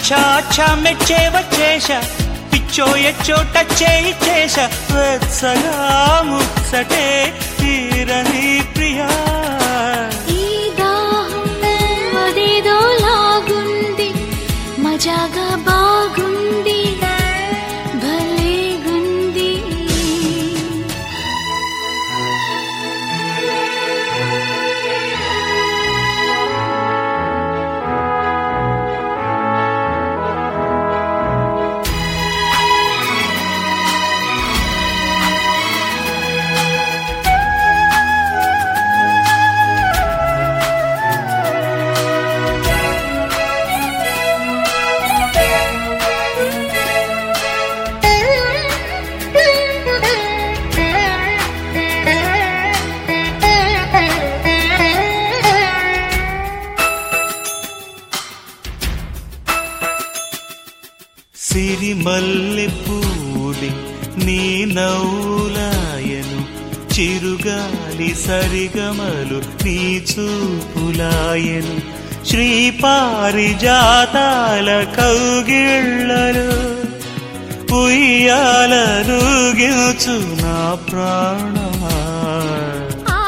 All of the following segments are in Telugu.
అచ్చా అచ్చా మెచ్చే వచ్చేశ పిచ్చో ఎచ్చో టచ్చేయి చేశ వెచ్చగా ముచ్చటే తీరని ప్రియా ఈ దాహం అదేదో లాగుంది మజాగా బాగుంది భలేగుంది సిరిమల్లె పూలి నీ నవ్వులాయను చిరుగాలి సరిగమలు నీ చూపులాయను శ్రీ పారిజాతాల కౌగిళ్ళలు ఉయ్యాలను గిల్చు నా ప్రాణమా ఆ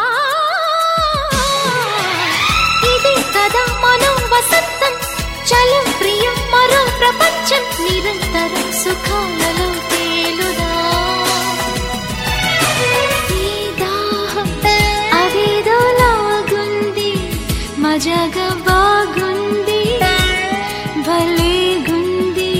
ఇది కదా మనో వసంతం చలో ప్రియం మరో ప్రపంచం నిరంతరం సుఖాలలో తేలుదా ఈ దాహం అదేదో లాగుంది మజాగా బాగుంది భలేగుంది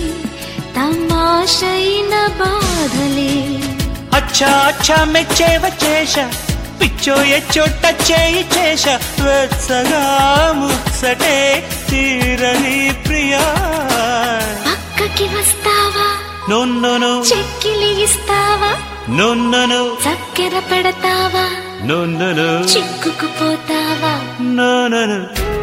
తమాషైన బాధలే అచ్చా అచ్చా మెచ్చే వచ్చేశ పిచ్చో ఎచ్చో టచ్చేయి చేశ వెచ్చగా ముచ్చటే తీరని ప్రియా పక్కకి వస్తావా నొన్నను చెక్కిలి ఇస్తావా నొన్నను చక్కెర పెడతావా నొన్నను చిక్కుకుపోతావా నొనను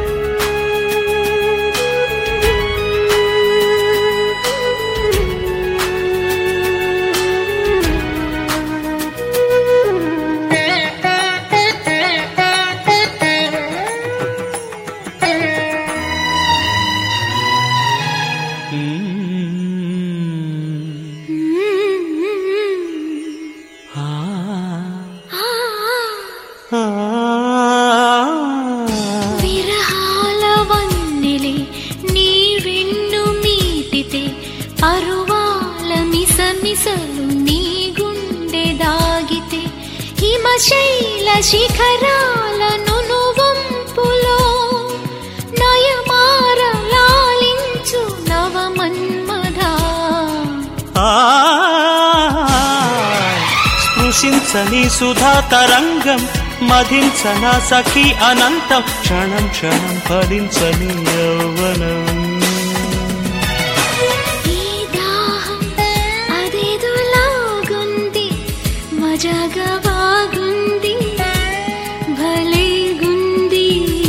ఆ ఆ, ఆ విరహాల వన్నెలే నీ వెన్ను మీటితే పరువాల మిసమిసలు నీ గుండె దాగితే హిమశైల శిఖరాల నునువంపులో నయమార లాలించు నవమన్మధా స్పృశించని సుధా తరంగం మధించన సఖి అనంతం క్షణం క్షణం ఫలించని యౌవనం ఈ దాహం అదేదో లాగుంది మజాగా బాగుంది భలేగుంది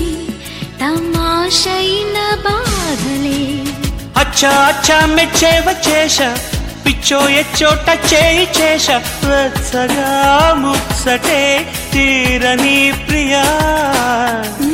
తమాషైన బాధలే అచ్చా అచ్చా మెచ్చే వచ్చేశ పిచ్చో ఎచ్చో టచ్చేయి చేశ వెచ్చగా ముచ్చటే తీరని ప్రియా